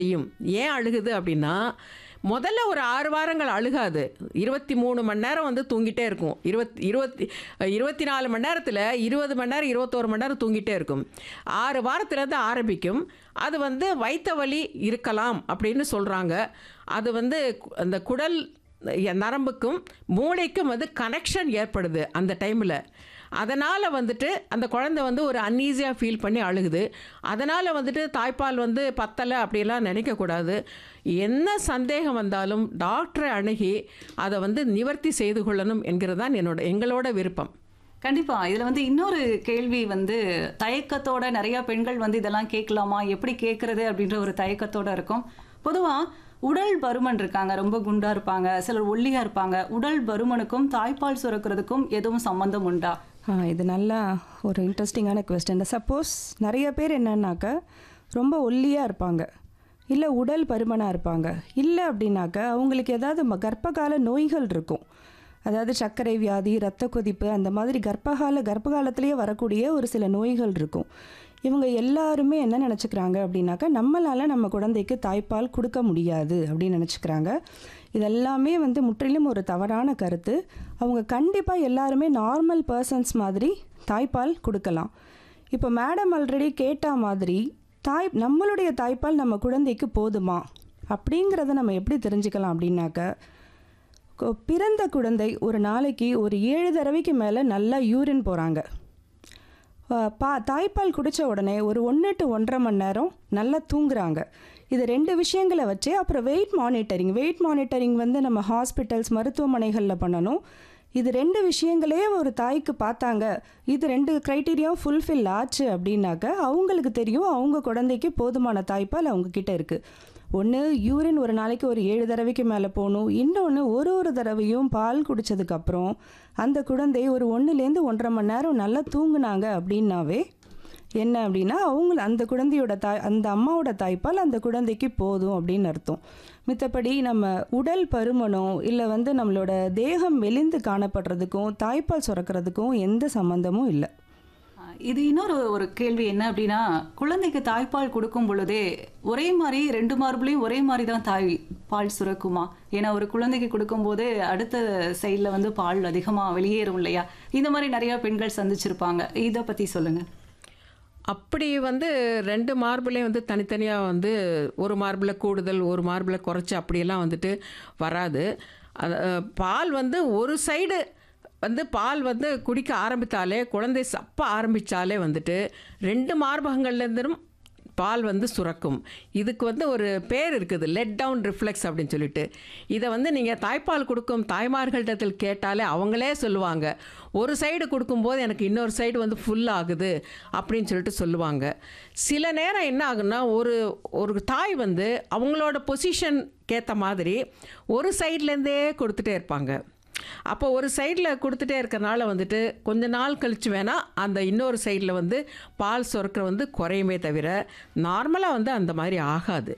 செய்யும் ஏன் அழுகுது அப்படின்னா முதல்ல ஒரு ஆறு வாரங்கள் அழுகாது இருபத்தி மூணு மணி நேரம் வந்து தூங்கிட்டே இருக்கும் இருபத்தி இருபத்தி இருபத்தி நாலு மணி நேரத்தில் இருபது மணி நேரம் இருபத்தோரு மணி நேரம் தூங்கிட்டே இருக்கும் ஆறு வாரத்துலேருந்து ஆரம்பிக்கும் அது வந்து வயிற்று வலி இருக்கலாம் அப்படின்னு சொல்கிறாங்க அது வந்து கு- அந்த குடல் நரம்புக்கும் மூளைக்கும் வந்து கனெக்ஷன் ஏற்படுது அந்த டைமில் அதனால் வந்துட்டு அந்த குழந்தை வந்து ஒரு அன்ஈஸியாக ஃபீல் பண்ணி அழுகுது அதனால் வந்துட்டு தாய்ப்பால் வந்து பத்தலை அப்படிலாம் நினைக்கக்கூடாது என்ன சந்தேகம் வந்தாலும் டாக்டரை அணுகி அதை வந்து நிவர்த்தி செய்து கொள்ளணும் என்கிறது தான் என்னோட எங்களோட விருப்பம் கண்டிப்பா இதுல வந்து இன்னொரு கேள்வி வந்து தயக்கத்தோட நிறைய பெண்கள் வந்து இதெல்லாம் கேட்கலாமா எப்படி கேட்கறது அப்படின்ற ஒரு தயக்கத்தோட இருக்கும் பொதுவா உடல் பருமன் இருக்காங்க ரொம்ப குண்டா இருப்பாங்க சிலர் ஒல்லியா இருப்பாங்க உடல் பருமனுக்கும் தாய்ப்பால் சுரக்கிறதுக்கும் எதுவும் சம்பந்தம் உண்டா ஆ இது நல்லா ஒரு இன்ட்ரெஸ்டிங்கான கொஸ்டின் சப்போஸ் நிறைய பேர் என்னன்னாக்க ரொம்ப ஒல்லியாக இருப்பாங்க இல்லை உடல் பருமனாக இருப்பாங்க இல்லை அப்படின்னாக்க அவங்களுக்கு ஏதாவது ம- கர்ப்பகால நோய்கள் இருக்கும் அதாவது சர்க்கரை வியாதி இரத்த கொதிப்பு அந்த மாதிரி கர்ப்பகால கர்ப்ப காலத்திலேயே வரக்கூடிய ஒரு சில நோய்கள் இருக்கும் இவங்க எல்லாருமே என்ன நினச்சிக்கிறாங்க அப்படின்னாக்கா நம்மளால் நம்ம குழந்தைக்கு தாய்ப்பால் கொடுக்க முடியாது அப்படின்னு நினச்சிக்கிறாங்க இதெல்லாமே வந்து முற்றிலும் ஒரு தவறான கருத்து அவங்க கண்டிப்பாக எல்லாருமே நார்மல் பர்சன்ஸ் மாதிரி தாய்ப்பால் கொடுக்கலாம் இப்போ மேடம் ஆல்ரெடி கேட்ட மாதிரி தாய் நம்மளுடைய தாய்ப்பால் நம்ம குழந்தைக்கு போதுமா அப்படிங்கிறத நம்ம எப்படி தெரிஞ்சுக்கலாம் அப்படின்னாக்க கொ- பிறந்த குழந்தை ஒரு நாளைக்கு ஒரு ஏழு தடவைக்கு மேலே நல்லா யூரின் போகிறாங்க பா தாய்ப்பால் குடித்த உடனே ஒரு ஒன்று டு ஒன்றரை மணி நேரம் நல்லா தூங்குறாங்க இது ரெண்டு விஷயங்களை வச்சு அப்புறம் வெயிட் மானிட்டரிங் வெயிட் மானிட்டரிங் வந்து நம்ம ஹாஸ்பிட்டல்ஸ் மருத்துவமனைகளில் பண்ணணும் இது ரெண்டு விஷயங்களே ஒரு தாய்க்கு பார்த்தாங்க இது ரெண்டு க்ரைட்டீரியாவும் ஃபுல்ஃபில் ஆச்சு அப்படின்னாக்க அவங்களுக்கு தெரியும் அவங்க குழந்தைக்கு போதுமான தாய்ப்பால் அவங்க கிட்ட இருக்குது ஒன்று யூரின் ஒரு நாளைக்கு ஒரு ஏழு தடவைக்கு மேலே போகணும் இன்னொன்று ஒரு ஒரு தடவையும் பால் குடித்ததுக்கப்புறம் அந்த குழந்தை ஒரு ஒன்றுலேருந்து ஒன்றரை மணி நேரம் நல்லா தூங்குனாங்க அப்படின்னாவே என்ன அப்படின்னா அவங்க அந்த குழந்தையோட தாய் அந்த அம்மாவோட தாய்ப்பால் அந்த குழந்தைக்கு போதும் அப்படின்னு அர்த்தம் மித்தபடி நம்ம உடல் பருமனோ இல்லை வந்து நம்மளோட தேகம் மெலிந்து காணப்படுறதுக்கும் தாய்ப்பால் சுரக்கிறதுக்கும் எந்த சம்மந்தமும் இல்லை ஆஹ் இது இன்னொரு ஒரு கேள்வி என்ன அப்படின்னா குழந்தைக்கு தாய்ப்பால் கொடுக்கும் பொழுதே ஒரே மாதிரி ரெண்டு மார்புலையும் ஒரே மாதிரி தான் தாய் பால் சுரக்குமா ஏன்னா ஒரு குழந்தைக்கு கொடுக்கும்போது அடுத்த சைடில் வந்து பால் அதிகமாக வெளியேறும் இல்லையா இந்த மாதிரி நிறைய பெண்கள் சந்திச்சிருப்பாங்க இதை பற்றி சொல்லுங்க அப்படி வந்து ரெண்டு மார்பிளையும் வந்து தனித்தனியாக வந்து ஒரு மார்பில் கூடுதல் ஒரு மார்பில் குறைச்சி அப்படியெல்லாம் வந்துட்டு வராது அது, அஹ், பால் வந்து ஒரு சைடு வந்து பால் வந்து குடிக்க ஆரம்பித்தாலே குழந்தை சப்ப ஆரம்பித்தாலே வந்துட்டு ரெண்டு மார்பகங்கள்லேருந்தும் பால் வந்து சுரக்கும் இதுக்கு வந்து ஒரு பேர் இருக்குது லெட் டவுன் ரிஃப்ளெக்ஸ் அப்படின்னு சொல்லிட்டு இதை வந்து நீங்கள் தாய்ப்பால் கொடுக்கும் தாய்மார்களிடத்தில் கேட்டாலே அவங்களே சொல்லுவாங்க ஒரு சைடு கொடுக்கும்போது எனக்கு இன்னொரு சைடு வந்து ஃபுல் ஆகுது அப்படின்னு சொல்லிட்டு சொல்லுவாங்க சில நேரம் என்ன ஆகுன்னா ஒரு ஒரு தாய் வந்து அவங்களோட பொசிஷன் ஏற்ற மாதிரி ஒரு சைட்லேருந்தே கொடுத்துட்டே இருப்பாங்க அப்போ ஒரு சைடில் கொடுத்துட்டே இருக்கறனால வந்துட்டு கொஞ்ச நாள் கழிச்சு வேணால் அந்த இன்னொரு சைடில் வந்து பால் சுரக்கிற வந்து குறையுமே தவிர நார்மலாக வந்து அந்த மாதிரி ஆகாது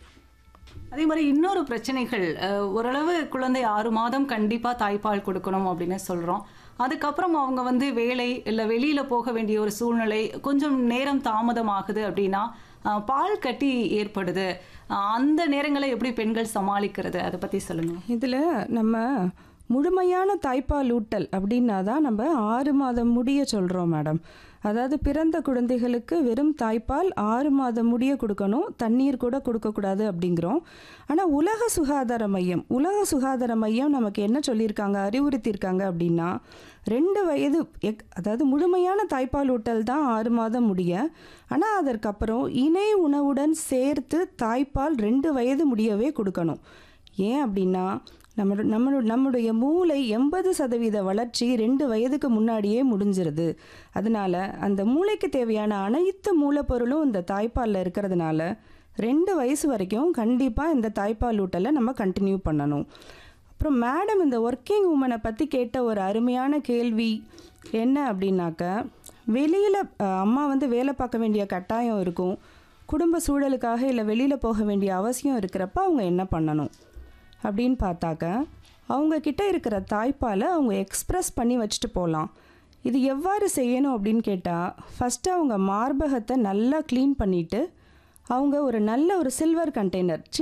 அதே மாதிரி இன்னொரு பிரச்சனைகள் அஹ், ஓரளவு குழந்தை ஆறு மாதம் கண்டிப்பாக தாய்ப்பால் கொடுக்கணும் அப்படின்னு சொல்கிறோம் அதுக்கப்புறம் அவங்க வந்து வேலை இல்லை வெளியில் போக வேண்டிய ஒரு சூழ்நிலை கொஞ்சம் நேரம் தாமதம் ஆகுது அப்படின்னா அஹ், பால் கட்டி ஏற்படுது அஹ், அந்த நேரங்களை எப்படி பெண்கள் சமாளிக்கிறது அதை பற்றி சொல்லுங்க இதில் நம்ம முழுமையான தாய்ப்பால் ஊட்டல் அப்படின்னா தான் நம்ம ஆறு மாதம் முடிய சொல்கிறோம் மேடம் அதாவது பிறந்த குழந்தைகளுக்கு வெறும் தாய்ப்பால் ஆறு மாதம் முடிய கொடுக்கணும் தண்ணீர் கூட கொடுக்கக்கூடாது அப்படிங்கிறோம் ஆனால் உலக சுகாதார மையம் உலக சுகாதார மையம் நமக்கு என்ன சொல்லியிருக்காங்க அறிவுறுத்தியிருக்காங்க அப்படின்னா ரெண்டு வயது எக் அதாவது முழுமையான தாய்ப்பால் ஊட்டல் தான் ஆறு மாதம் முடிய ஆனால் அதற்கப்புறம் இணை உணவுடன் சேர்த்து தாய்ப்பால் ரெண்டு வயது முடியவே கொடுக்கணும் ஏன் அப்படின்னா நம்ம நம்ம நம்முடைய மூளை எண்பது சதவீத வளர்ச்சி ரெண்டு வயதுக்கு முன்னாடியே முடிஞ்சிருது அதனால அந்த மூளைக்கு தேவையான அனைத்து மூலப்பொருளும் இந்த தாய்ப்பாலில் இருக்கிறதுனால ரெண்டு வயசு வரைக்கும் கண்டிப்பாக இந்த தாய்ப்பால் ஊட்டலை நம்ம கண்டினியூ பண்ணணும் அப்புறம் மேடம் இந்த ஒர்க்கிங் உமனை பற்றி கேட்ட ஒரு அருமையான கேள்வி என்ன அப்படின்னாக்க வெளியில் அம்மா வந்து வேலை பார்க்க வேண்டிய கட்டாயம் இருக்கும் குடும்ப சூழலுக்காக இல்லை வெளியில் போக வேண்டிய அவசியம் இருக்கிறப்ப அவங்க என்ன பண்ணணும் அப்படின்னு பார்த்தாக்க அவங்க கிட்ட இருக்கிற தாய்ப்பாலை அவங்க எக்ஸ்ப்ரெஸ் பண்ணி வச்சுட்டு போகலாம் இது எவ்வாறு செய்யணும் அப்படின்னு கேட்டால் ஃபஸ்ட்டு அவங்க மார்பகத்தை நல்லா க்ளீன் பண்ணிவிட்டு அவங்க ஒரு நல்ல ஒரு சில்வர் கண்டெய்னர்